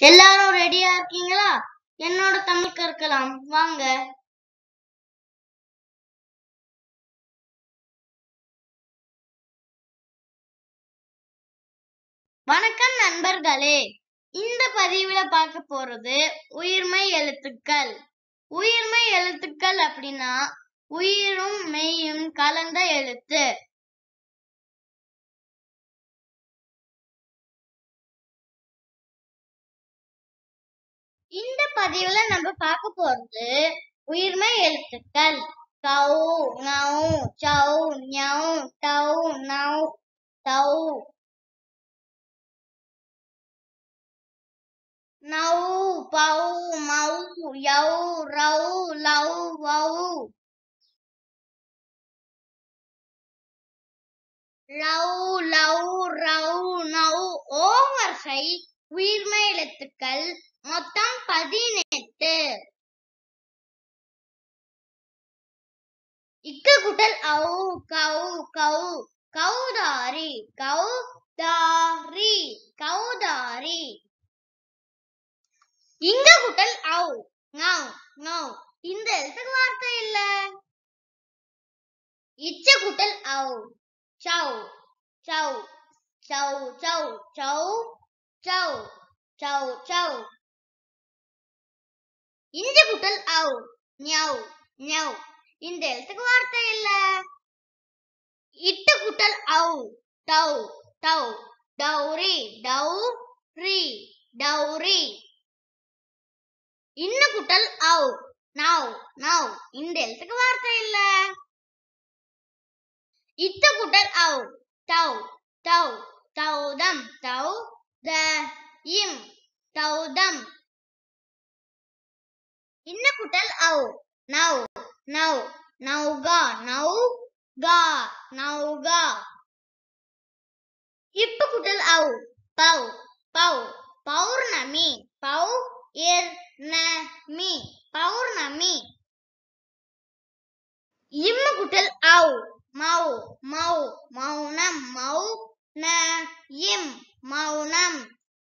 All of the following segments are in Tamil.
எல்லாரும் ரெடியா இருக்கீங்களா என்னோட தமிழ் கற்கலாம் வாங்க வணக்கம் நண்பர்களே இந்த பதிவுல பார்க்க போறது உயிர்மை எழுத்துக்கள் உயிர்மை எழுத்துக்கள் அப்படின்னா உயிரும் மெய்யும் கலந்த எழுத்து இந்த பதிவுல நம்ம பார்க்க போறது உயிர்மை எழுத்துக்கள் கௌ ngau சௌ ஞௌ டௌ நௌ தௌ நௌ பௌ மௌ யௌ ரௌ லௌ வௌ லௌ லௌ ரௌ நௌ ஓவர்சை உயிர்மை எழுத்துக்கள் மொத்தம் பதினெட்டு இக்கு குட்டல் ஔ கௌ கௌ கௌதாரி கௌதாரி கௌதாரி இங்க குட்டல் ஔ ngau ngau இந்த எழுத்துக்கு வார்த்தை இல்ல இச்ச குட்டல் ஔ சௌ சௌ சௌ சௌ சௌ சௌ சௌ சௌ இஞ்ச குட்டல் ஔ ஞௌ ஞௌ இந்த எழுத்துக்கு வார்த்தை இல்ல இட்டு குட்டல் ஔ டௌ டௌ டௌரி டௌ ரி டௌரி இன்ன குட்டல் ஔ நவ் நவ் இந்த எழுத்துக்கு வார்த்தை இல்ல இத்த குட்டல் ஔ டௌ டௌ தௌதம் தௌ த இம் தௌதம் இன்ன குட்டல் ஔ நவ் நவ் நௌகா நௌ கா நௌகா இப்பு குட்டல் ஔ பௌ பௌ பௌர்ணமி பௌ இர் ந மி பௌர்ணமி இம்மு குட்டல் ஔ மௌ மௌ மௌனம் மௌ ந இம் மௌனம்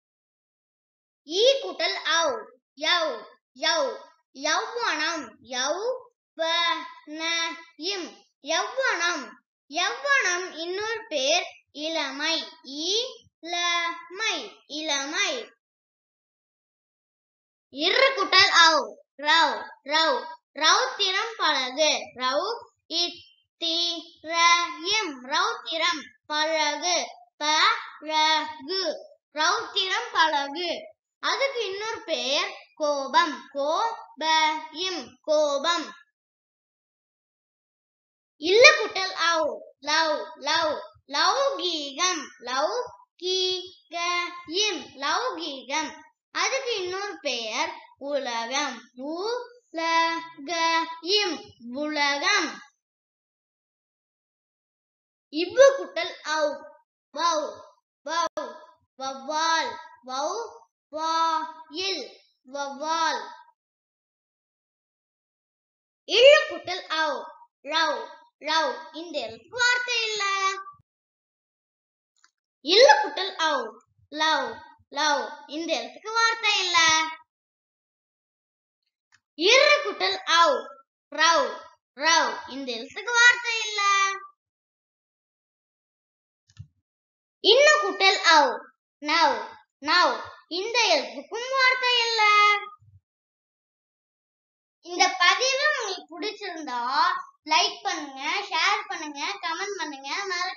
ஈ குட்டல் ஔ யௌ யௌ யௌவனம் யௌ வ ந இம் யௌவனம் யௌவனம் இன்னொரு பேர் இளமை இளமை இளமை இரு குட்டல் ஔ ரவ் ரவ் ரௌத்திரம் பழகு ரவ் இத்திரயம் ரௌத்திரம் பழகு பழகு ரௌத்திரம் பழகு அதுக்கு இன்னொரு பேர் கோபம் கோபம் கோபம் இல்ல குட்டல் ஔ லவ் லவ் லௌகீகம் லவ் கீகம் லௌகீகம் அதுக்கு இன்னொரு பெயர் உலகம் உலகம் உலகம் இவ்வு குட்டல் ஔ வௌ வௌ வவ்வால் வௌ வாயில் வவ்வால் இல்ல குட்டல் ஔ ரவ் ரவ் இந்த எழுத்துக்கு வார்த்தை இல்ல இல்ல குட்டல் ஔ லவ் லவ் இந்த எழுத்துக்கு வார்த்தை இல்ல இரு குட்டல் ஔ ரவ் ரவ் இந்த எழுத்துக்கு வார்த்தை இல்ல இன்ன குட்டல் ஔ நவ் நவ் இந்த எழுத்துக்கும் வார்த்தை இல்ல இந்த பதிவு உங்களுக்கு பிடிச்சிருந்தா லைக் பண்ணுங்க ஷேர் பண்ணுங்க கமெண்ட் பண்ணுங்க மறக்காம